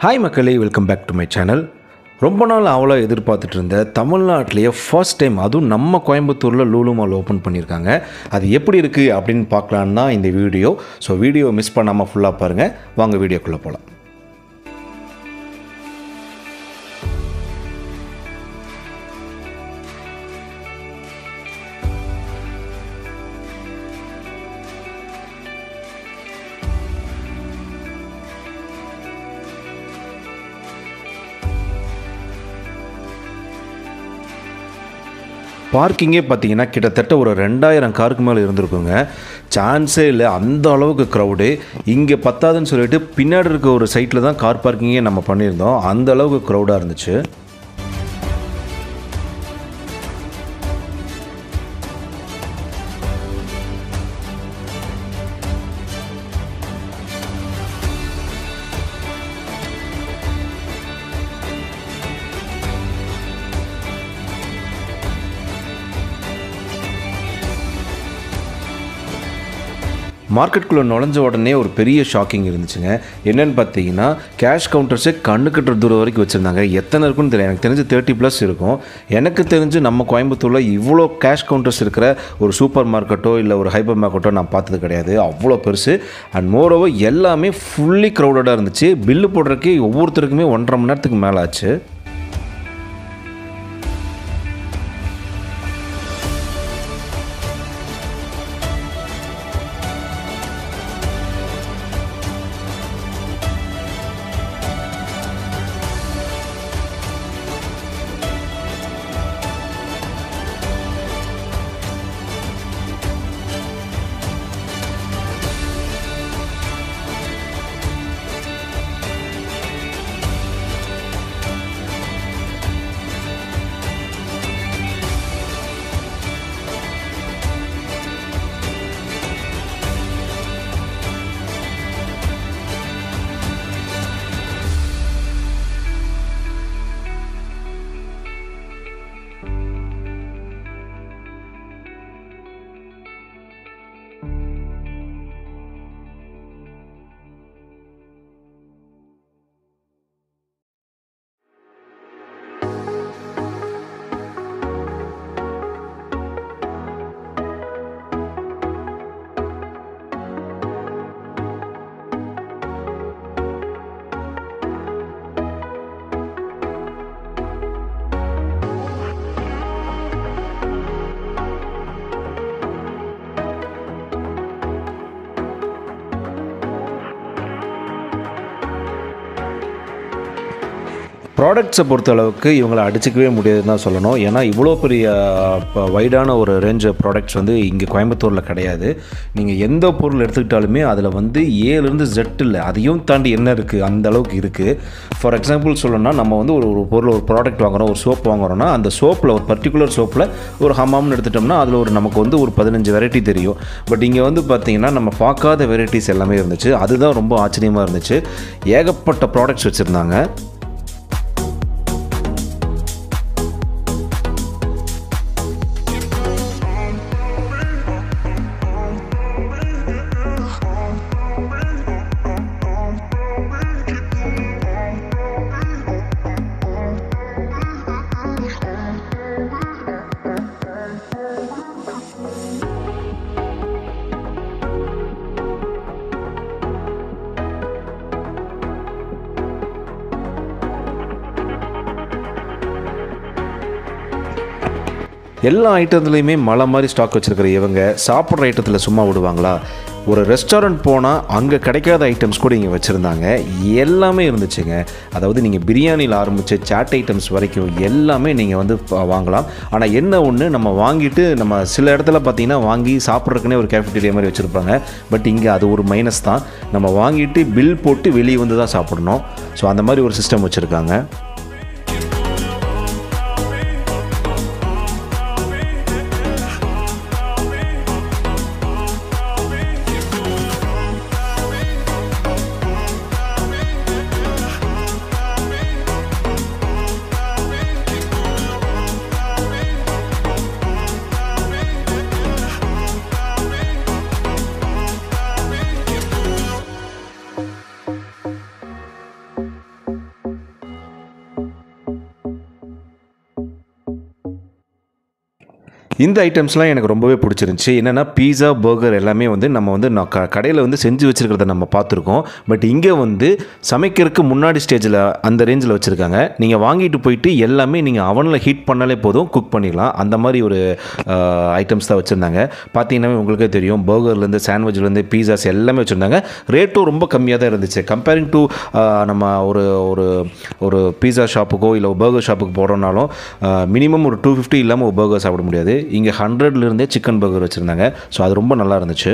hi மக்களே welcome back to my channel ரொம்ப நாள் அவ்வளோ எதிர்பார்த்துட்டு இருந்த தமிழ்நாட்டிலேயே ஃபர்ஸ்ட் டைம் அதுவும் நம்ம கோயம்புத்தூரில் லூலு மால் ஓப்பன் பண்ணியிருக்காங்க அது எப்படி இருக்குது அப்படின்னு பார்க்கலான்னு தான் இந்த வீடியோ ஸோ வீடியோ மிஸ் பண்ணாமல் ஃபுல்லாக பாருங்கள் வாங்க வீடியோக்குள்ளே போகலாம் பார்க்கிங்கே பார்த்தீங்கன்னா கிட்டத்தட்ட ஒரு ரெண்டாயிரம் காருக்கு மேலே இருந்திருக்குங்க சான்ஸே இல்லை அந்த அளவுக்கு க்ரௌடு இங்கே பத்தாதுன்னு சொல்லிட்டு பின்னாடி இருக்க ஒரு சைட்டில் தான் கார் பார்க்கிங்கே நம்ம பண்ணியிருந்தோம் அந்த அளவுக்கு க்ரௌடாக இருந்துச்சு மார்க்கெட்டுக்குள்ளே நுழைஞ்ச உடனே ஒரு பெரிய ஷாக்கிங் இருந்துச்சுங்க என்னென்னு பார்த்தீங்கன்னா கேஷ் கவுண்டர்ஸே கண்ணு கட்டுற தூரம் வரைக்கும் வச்சுருந்தாங்க எத்தனை இருக்குன்னு தெரியல எனக்கு தெரிஞ்சு தேர்ட்டி ப்ளஸ் இருக்கும் எனக்கு தெரிஞ்சு நம்ம கோயம்புத்தூரில் இவ்வளோ கேஷ் கவுண்டர்ஸ் இருக்கிற ஒரு சூப்பர் மார்க்கெட்டோ இல்லை ஒரு ஹைப்பர் மார்க்கெட்டோ நான் பார்த்தது கிடையாது அவ்வளோ பெருசு அண்ட் மோரோவர் எல்லாமே ஃபுல்லி க்ரௌடடாக இருந்துச்சு பில்லு போடுறதுக்கே ஒவ்வொருத்தருக்குமே ஒன்றரை மணி நேரத்துக்கு மேலே ஆச்சு ப்ராடக்ட்ஸை பொறுத்த அளவுக்கு இவங்களை அடிச்சிக்கவே முடியாதுன்னு தான் சொல்லணும் ஏன்னா இவ்வளோ பெரிய இப்போ வைடான ஒரு ரேஞ்ச் ப்ராடக்ட்ஸ் வந்து இங்கே கோயம்புத்தூரில் கிடையாது நீங்கள் எந்த பொருள் எடுத்துக்கிட்டாலுமே அதில் வந்து ஏலேருந்து ஜெட் இல்லை அதையும் தாண்டி என்ன இருக்குது அந்த அளவுக்கு இருக்குது ஃபார் எக்ஸாம்பிள் சொல்லணும்னா நம்ம வந்து ஒரு ஒரு பொருள் ஒரு ப்ராடக்ட் வாங்குகிறோம் ஒரு சோப் வாங்குறோம்னா அந்த சோப்பில் ஒரு பர்டிகுலர் சோப்பில் ஒரு ஹமாம்னு எடுத்துட்டோம்னா அதில் ஒரு நமக்கு வந்து ஒரு பதினஞ்சு வெரைட்டி தெரியும் பட் இங்கே வந்து பார்த்திங்கன்னா நம்ம பார்க்காத வெரைட்டிஸ் எல்லாமே இருந்துச்சு அதுதான் ரொம்ப ஆச்சரியமாக இருந்துச்சு ஏகப்பட்ட ப்ராடக்ட்ஸ் வச்சுருந்தாங்க எல்லா ஐட்டத்துலேயுமே மலை மாதிரி ஸ்டாக் வச்சுருக்கிற இவங்க சாப்பிட்ற ஐட்டத்தில் சும்மா விடுவாங்களா ஒரு ரெஸ்டாரண்ட் போனால் அங்கே கிடைக்காத ஐட்டம்ஸ் கூட இங்கே வச்சுருந்தாங்க எல்லாமே இருந்துச்சுங்க அதாவது நீங்கள் பிரியாணியில் ஆரம்பித்து சாட் ஐட்டம்ஸ் வரைக்கும் எல்லாமே நீங்கள் வந்து ப- வாங்கலாம் ஆனால் என்ன ஒன்று நம்ம வாங்கிட்டு நம்ம சில இடத்துல பார்த்தீங்கன்னா வாங்கி சாப்பிட்றதுக்குனே ஒரு கேஃபிட்டேரியா மாதிரி வச்சுருப்பாங்க பட் இங்கே அது ஒரு மைனஸ் தான் நம்ம வாங்கிட்டு பில் போட்டு வெளியே வந்து தான் சாப்பிடணும் ஸோ அந்த மாதிரி ஒரு சிஸ்டம் வச்சுருக்காங்க இந்த ஐட்டம்ஸ்லாம் எனக்கு ரொம்பவே பிடிச்சிருந்துச்சி என்னென்னா பீஸா பர்கர் எல்லாமே வந்து நம்ம வந்து நான் க கடையில் வந்து செஞ்சு வச்சுருக்கிறத நம்ம பார்த்துருக்கோம் பட் இங்கே வந்து சமைக்கிறதுக்கு முன்னாடி ஸ்டேஜில் அந்த ரேஞ்சில் வச்சுருக்காங்க நீங்கள் வாங்கிட்டு போயிட்டு எல்லாமே நீங்கள் அவனில் ஹீட் பண்ணாலே போதும் குக் பண்ணிடலாம் அந்த மாதிரி ஒரு ஐட்டம்ஸ் தான் வச்சுருந்தாங்க பார்த்தீங்கன்னா உங்களுக்கே தெரியும் பர்கர்லேருந்து சாண்ட்விச்லேருந்து பீஸாஸ் எல்லாமே வச்சுருந்தாங்க ரேட்டும் ரொம்ப கம்மியாக தான் இருந்துச்சு கம்பேரிங் டு நம்ம ஒரு ஒரு ஒரு பீஸா ஷாப்புக்கோ இல்லை பர்கர் ஷாப்புக்கு போகிறோம்னாலும் மினிமம் ஒரு டூ ஃபிஃப்டி இல்லாமல் ஒரு பர்கர் சாப்பிட முடியாது இங்கே ஹண்ட்ரட்லேருந்தே சிக்கன் பர்கர் வச்சுருந்தாங்க ஸோ அது ரொம்ப நல்லா இருந்துச்சு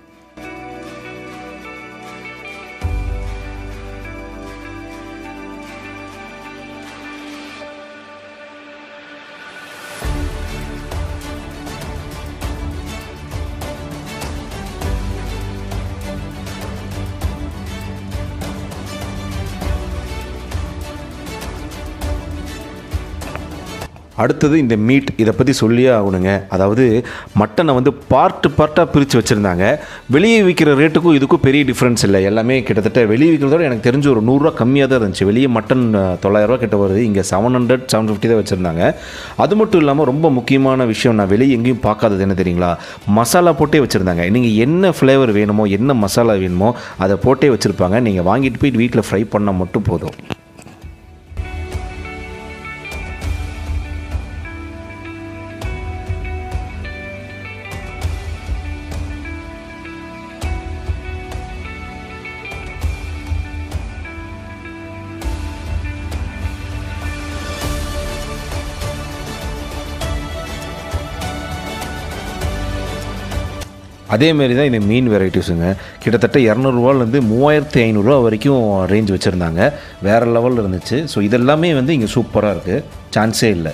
அடுத்தது இந்த மீட் இதை பற்றி சொல்லியே ஆகணுங்க அதாவது மட்டனை வந்து பார்ட்டு பார்ட்டாக பிரித்து வச்சுருந்தாங்க வெளியே விற்கிற ரேட்டுக்கும் இதுக்கும் பெரிய டிஃப்ரென்ஸ் இல்லை எல்லாமே கிட்டத்தட்ட வெளியே விற்கிறதோட எனக்கு தெரிஞ்ச ஒரு நூறுரூவா கம்மியாக தான் இருந்துச்சு வெளியே மட்டன் தொள்ளாயிரரூவா கிட்ட வருது இங்கே செவன் ஹண்ட்ரட் செவன் ஃபிஃப்டி தான் வச்சுருந்தாங்க அது மட்டும் இல்லாமல் ரொம்ப முக்கியமான விஷயம் நான் வெளியே எங்கேயும் பார்க்காதது என்ன தெரியுங்களா மசாலா போட்டே வச்சுருந்தாங்க நீங்கள் என்ன ஃப்ளேவர் வேணுமோ என்ன மசாலா வேணுமோ அதை போட்டே வச்சுருப்பாங்க நீங்கள் வாங்கிட்டு போய் வீட்டில் ஃப்ரை பண்ணால் மட்டும் போதும் அதேமாரி தான் இந்த மீன் வெரைட்டிஸுங்க கிட்டத்தட்ட இரநூறுவாலேருந்து மூவாயிரத்தி ஐநூறுரூவா வரைக்கும் ரேஞ்ச் வச்சுருந்தாங்க வேறு லெவலில் இருந்துச்சு ஸோ இதெல்லாமே வந்து இங்கே சூப்பராக இருக்குது சான்ஸே இல்லை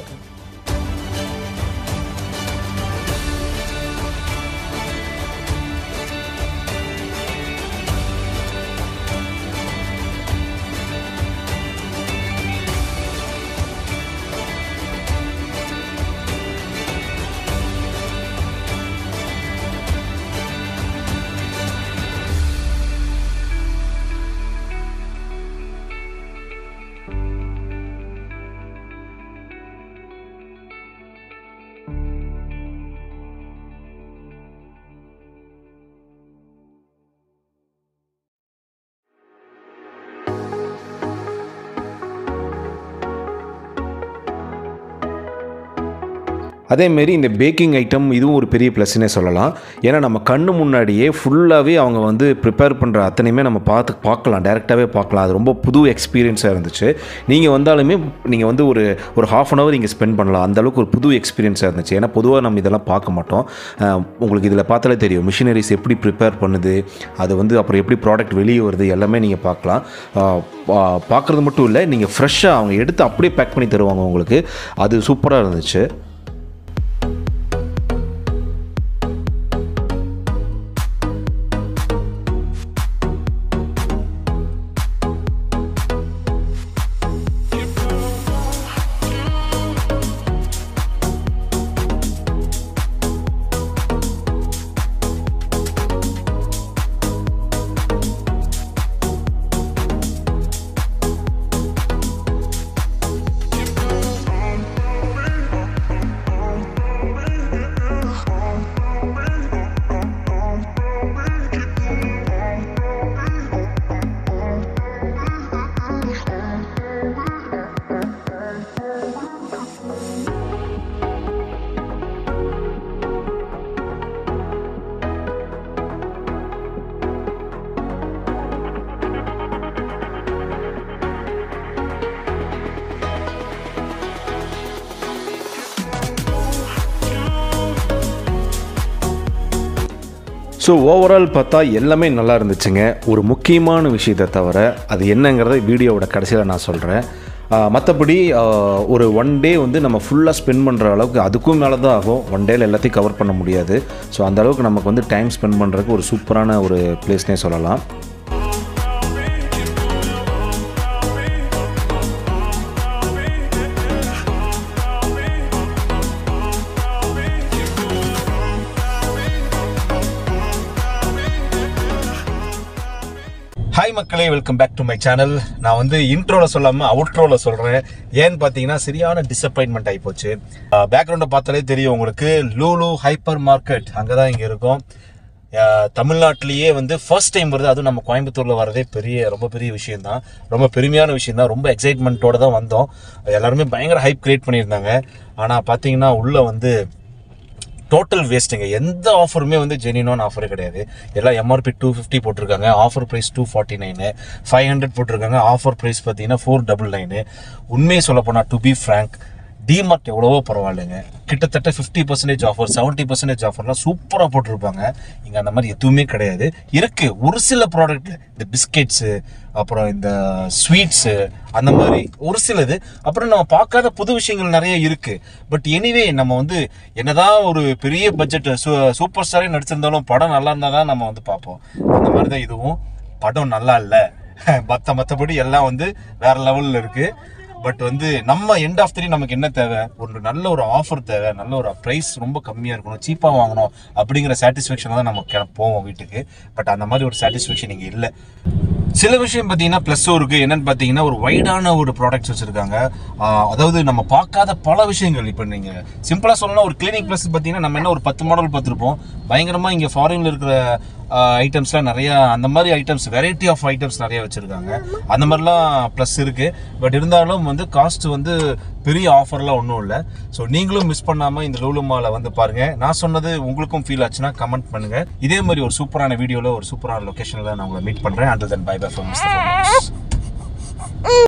அதேமாரி இந்த பேக்கிங் ஐட்டம் இதுவும் ஒரு பெரிய ப்ளஸ்னே சொல்லலாம் ஏன்னா நம்ம கண்ணு முன்னாடியே ஃபுல்லாகவே அவங்க வந்து ப்ரிப்பேர் பண்ணுற அத்தனையுமே நம்ம பார்த்து பார்க்கலாம் டேரெக்டாகவே பார்க்கலாம் அது ரொம்ப புது எக்ஸ்பீரியன்ஸாக இருந்துச்சு நீங்கள் வந்தாலுமே நீங்கள் வந்து ஒரு ஒரு ஹாஃப் அன் ஹவர் இங்கே ஸ்பெண்ட் பண்ணலாம் அந்த அளவுக்கு ஒரு புது எக்ஸ்பீரியன்ஸாக இருந்துச்சு ஏன்னா பொதுவாக நம்ம இதெல்லாம் பார்க்க மாட்டோம் அஹ் உங்களுக்கு இதில் பார்த்தாலே தெரியும் மிஷினரிஸ் எப்படி ப்ரிப்பேர் பண்ணுது அது வந்து அப்புறம் எப்படி ப்ராடக்ட் வெளியே வருது எல்லாமே நீங்கள் பார்க்கலாம் அஹ் பா- பார்க்குறது மட்டும் இல்லை நீங்கள் ஃப்ரெஷ்ஷாக அவங்க எடுத்து அப்படியே பேக் பண்ணி தருவாங்க உங்களுக்கு அது சூப்பராக இருந்துச்சு ஸோ ஓவரால் பார்த்தா எல்லாமே நல்லா இருந்துச்சுங்க ஒரு முக்கியமான விஷயத்தை தவிர அது என்னங்கிறத வீடியோவோட கடைசியில் நான் சொல்கிறேன் மற்றபடி ஒரு ஒன் டே வந்து நம்ம ஃபுல்லாக ஸ்பெண்ட் பண்ணுற அளவுக்கு அதுக்கும் மேலே தான் ஆகும் ஒன் டேல எல்லாத்தையும் கவர் பண்ண முடியாது ஸோ அந்த அளவுக்கு நமக்கு வந்து டைம் ஸ்பெண்ட் பண்ணுறதுக்கு ஒரு சூப்பரான ஒரு பிளேஸ்னே சொல்லலாம் ஹாய் மக்களே welcome back to my channel நான் வந்து இன்ட்ரோல சொல்லாம அவுட்ரோல சொல்றேன் ஏன்னு பார்த்தீங்கன்னா சரியான டிசப்பாயின்மெண்ட் ஆகி போச்சு பேக்ரவுண்டை பார்த்தாலே தெரியும் உங்களுக்கு லூலு ஹைப்பர் மார்க்கெட் அங்கே தான் இங்கே இருக்கும் அஹ், தமிழ்நாட்டிலேயே வந்து ஃபர்ஸ்ட் டைம் வருது அதுவும் நம்ம கோயம்புத்தூரில் வரதே பெரிய ரொம்ப பெரிய விஷயம் தான் ரொம்ப பெருமையான விஷயம் தான் ரொம்ப எக்ஸைட்மெண்ட்டோட தான் வந்தோம் எல்லாருமே பயங்கர ஹைப் கிரியேட் பண்ணியிருந்தாங்க ஆனால் பார்த்தீங்கன்னா உள்ளே வந்து டோட்டல் வேஸ்ட்டுங்க எந்த ஆஃபருமே வந்து ஜெனினான ஆஃபரே கிடையாது எல்லாம் எம்ஆர்பி டூ ஃபிஃப்டி போட்டிருக்காங்க offer price two forty nine five hundred போட்டிருக்காங்க ஆஃபர் ப்ரைஸ் பார்த்தீங்கன்னா ஃபோர் டபுள் நைனு உண்மையை சொல்ல போனால் டு பி ஃப்ரேங்க் டிமார்ட் எவ்வளவோ பரவாயில்லைங்க கிட்டத்தட்ட fifty percentage offer seventy percentage ஆஃபர்லாம் சூப்பராக போட்டிருப்பாங்க இங்கே அந்த மாதிரி எதுவுமே கிடையாது இருக்குது ஒரு சில ப்ராடக்ட் இந்த பிஸ்கெட்ஸு அப்புறம் இந்த ஸ்வீட்ஸு அந்த மாதிரி ஒரு சிலது அப்புறம் நம்ம பார்க்காத புது விஷயங்கள் நிறைய இருக்குது பட் எனிவே நம்ம வந்து என்னதான் ஒரு பெரிய பட்ஜெட் சூப்பர் ஸ்டாரே நடிச்சிருந்தாலும் படம் நல்லா இருந்தால் தான் நம்ம வந்து பார்ப்போம் அந்த மாதிரி தான் இதுவும் படம் நல்லா இல்லை மற்ற மற்றபடி எல்லாம் வந்து வேற லெவலில் இருக்குது பட் வந்து நம்ம எண்ட் ஆஃப் த்ரீ நமக்கு என்ன தேவை ஒரு நல்ல ஒரு ஆஃபர் தேவை நல்ல ஒரு ப்ரைஸ் ரொம்ப கம்மியாக இருக்கணும் சீப்பாக வாங்கணும் அப்படிங்கிற சாட்டிஸ்ஃபேக்ஷன் தான் நம்ம கிளம்ப போவோம் வீட்டுக்கு பட் அந்த மாதிரி ஒரு சாட்டிஸ்ஃபேக்ஷன் இங்கே இல்லை சில விஷயம் பார்த்தீங்கன்னா ப்ளஸ்ஸும் இருக்குது என்னன்னு பார்த்தீங்கன்னா ஒரு வைடான ஒரு ப்ராடக்ட்ஸ் வச்சுருக்காங்க அதாவது நம்ம பார்க்காத பல விஷயங்கள் இப்போ நீங்கள் சிம்பிளாக சொல்லணும் ஒரு கிளினிக் ப்ளஸ் பார்த்தீங்கன்னா நம்ம என்ன ஒரு பத்து மாடல் பார்த்துருப்போம் பயங்கரமாக இங்கே ஃபாரினில் இருக்கிற ஐட்டம்ஸ்லாம் நிறையா அந்த மாதிரி ஐட்டம்ஸ் வெரைட்டி ஆஃப் ஐட்டம்ஸ் நிறைய வச்சுருக்காங்க அந்த மாதிரிலாம் ப்ளஸ் இருக்குது பட் இருந்தாலும் வந்து காஸ்ட் வந்து பெரிய ஆஃபர்லாம் ஒன்றும் இல்லை ஸோ நீங்களும் மிஸ் பண்ணாமல் இந்த லூலு மாலை வந்து பாருங்கள் நான் சொன்னது உங்களுக்கும் ஃபீல் ஆச்சுன்னா கமெண்ட் பண்ணுங்கள் இதே மாதிரி ஒரு சூப்பரான வீடியோவில் ஒரு சூப்பரான லொக்கேஷனில் நான் உங்களை மீட் பண்ணுறேன் under then bye bye for mister